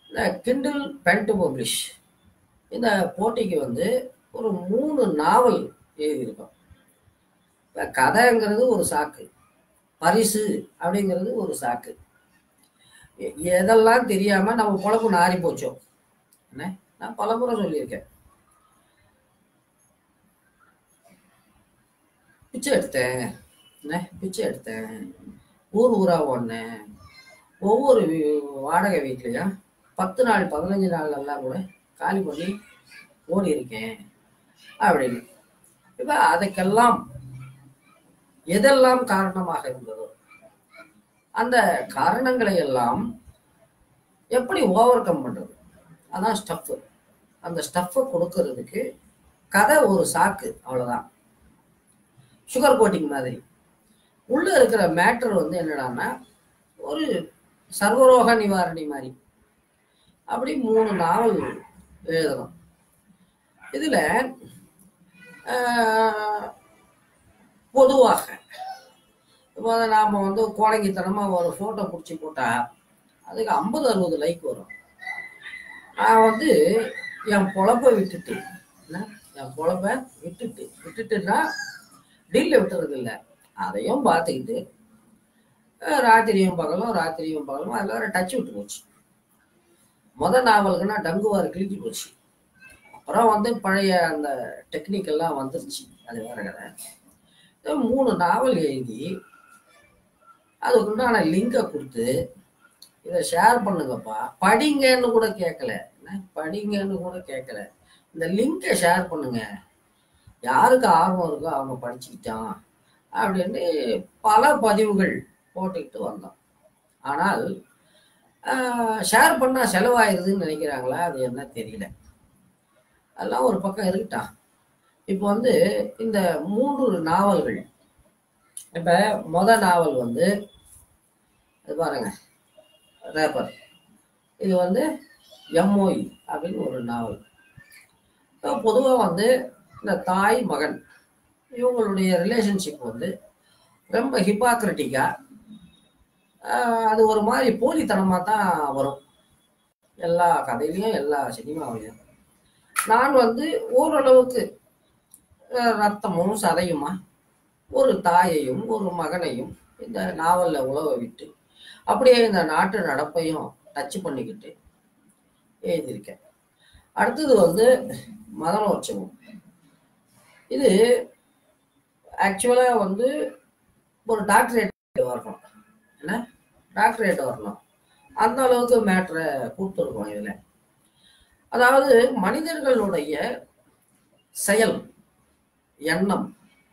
இந்த Kindle pen to publish இந்த போட்டிக்கு வந்து ஒரு மூணு நாவல் எழுதியிருக்கோம் இப்போ கதைங்கிறது ஒரு சாக்கு பரிசு அப்படிங்கிறது ஒரு சாக்கு எ- எதெல்லாம் தெரியாம நம்ம பொழப்பு நாரி போச்சோம் என்ன நான் பலமுறை சொல்லியிருக்கேன் பிச்சை எடுத்தேன் என்ன பிச்சை எடுத்தேன் ஊர் ஊரா ஓடினேன் ஒவ்வொரு வீ- வாடகை வீட்லையும் பத்து நாள் பதினஞ்சு நாள் எல்லாம் கூட காலி பண்ணி ஓடி இருக்கேன் அப்படின்னு இப்போ அதுக்கெல்லாம் எதெல்லாம் காரணமாக இருந்ததோ அந்த காரணங்களை எல்லாம் எப்படி ஓவர் கம் பண்றது அதான் ஸ்டஃப் அந்த ஸ்டஃப்பை கொடுக்கறதுக்கு கதை ஒரு சாக்கு அவ்வளவுதான் சுகர் கோட்டிங் மாதிரி உள்ள இருக்கிற மேட்டர் வந்து என்னடான்னா ஒரு சர்வரோக நிவாரணி மாதிரி அப்படி மூணு நாவல் எழுதணும் இதுல ஆஹ், பொதுவாக இப்போ அதை நாம வந்து கோடங்கித்தனமா ஒரு போட்டோ பிடிச்சி போட்டா அதுக்கு ஐம்பது அறுபது லைக் வரும் நான் வந்து என் பொழப்ப விட்டுட்டு என்ன என் பொழப்ப விட்டுட்டு விட்டுட்டுன்னா டீல்ல விட்டுறது இல்லை அதையும் பார்த்துக்கிட்டு அஹ், ராத்திரியும் பகலும் ராத்திரியும் பகலும் அதில் வேற டச் விட்டு போச்சு முத நாவலுக்குன்னா டங்குவார் கிழிஞ்சு போச்சு அப்புறம் வந்து பழைய அந்த டெக்னிக் எல்லாம் வந்துருச்சு அது வேற கதை இந்த மூணு நாவல் எழுதி அதுக்குண்டான லிங்கை கொடுத்து இதை ஷேர் பண்ணுங்கப்பா படிங்கன்னு கூட கேட்கல என்ன படிங்கன்னு கூட கேட்கல இந்த லிங்கை ஷேர் பண்ணுங்க யாருக்கு ஆர்வம் இருக்கோ அவங்க படிச்சுக்கிட்டான் அப்படின்னு பல பதிவுகள் போட்டுக்கிட்டு வந்தோம் ஆனால் ஷேர் பண்ணால் செலவாயிருதுன்னு நினைக்கிறாங்களா அது என்ன தெரியல அதெல்லாம் ஒரு பக்கம் இருக்கட்டான் இப்போ வந்து இந்த மூன்று நாவல்கள் இப்போ மொத நாவல் வந்து இது பாருங்க ரேப்பர் இது வந்து எம்ஓஇ அப்படின்னு ஒரு நாவல் பொதுவாக வந்து இந்த தாய் மகன் இவங்களுடைய ரிலேஷன்ஷிப் வந்து ரொம்ப ஹிப்பாக்ரட்டிக்காக அது ஒரு மாதிரி போலித்தனமாக தான் வரும் எல்லா கதையிலையும் எல்லா சினிமாவிலையும் நான் வந்து ஓரளவுக்கு அஹ், ரத்தமும் சதையுமா ஒரு தாயையும் ஒரு மகனையும் இந்த நாவலில் உழவ விட்டு அப்படியே இந்த நாட்டு நடப்பையும் டச் பண்ணிக்கிட்டு எழுதியிருக்கேன் அடுத்தது வந்து மதனோற்சவம் இது ஆக்சுவலாக வந்து ஒரு டாக்டரேட் வரணும் என்ன டாக்டரேட் வரணும் அந்த அளவுக்கு மேட்ரை கொடுத்துருக்கோம் இதில் அதாவது மனிதர்களுடைய செயல் எண்ணம்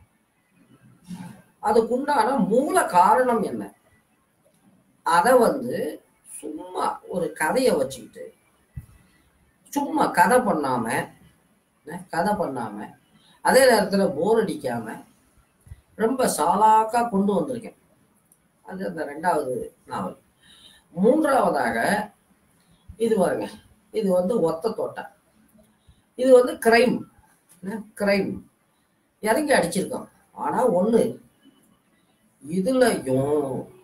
அதுக்குண்டான மூல காரணம் என்ன அதை வந்து சும்மா ஒரு கதையை வச்சுக்கிட்டு சும்மா கதை பண்ணாம என்ன, கதை பண்ணாம அதே நேரத்தில் போர் அடிக்காம ரொம்ப சாலாக்கா கொண்டு வந்திருக்கேன் அது அந்த ரெண்டாவது நாவல் மூன்றாவதாக இது பாருங்க இது வந்து ஒத்த தோட்டா இது வந்து கிரைம் கிரைம் இறங்கி அடிச்சிருக்கோம் ஆனா ஒண்ணு இதுலயும்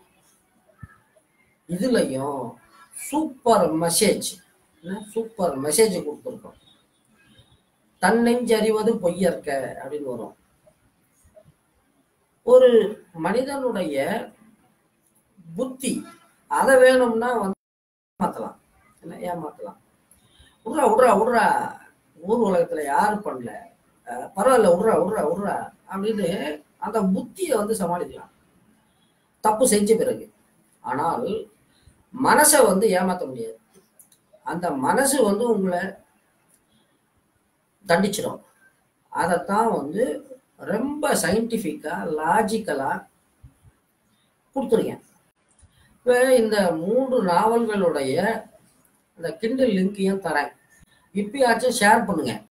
இதுலயும் சூப்பர் மெசேஜ் சூப்பர் மெசேஜ் கொடுத்துருக்கோம் தன்னெஞ்சறிவது பொய்யற்க அப்படின்னு வரும் ஒரு மனிதனுடைய புத்தி அதை வேணும்னா வந்து ஏமாத்தலாம் என்ன ஏமாத்தலாம் விட்றா விட்றா விட்றா ஊர் உலகத்துல யாரும் பண்ணல அஹ் பரவாயில்ல விட்றா விட்றா விட்றா அப்படின்னு அந்த புத்தியை வந்து சமாளிக்கலாம் தப்பு செஞ்ச பிறகு ஆனால் மனசை வந்து ஏமாத்த முடியாது அந்த மனசு வந்து உங்களை தண்டிச்சிடும் அதைத்தான் வந்து ரொம்ப சயின்டிஃபிக்கா லாஜிக்கலா கொடுத்துருக்கேன் இப்போ இந்த மூன்று நாவல்களுடைய இந்த கிண்டில் லிங்கையும் தரேன் இப்பயாச்சும் ஷேர் பண்ணுங்க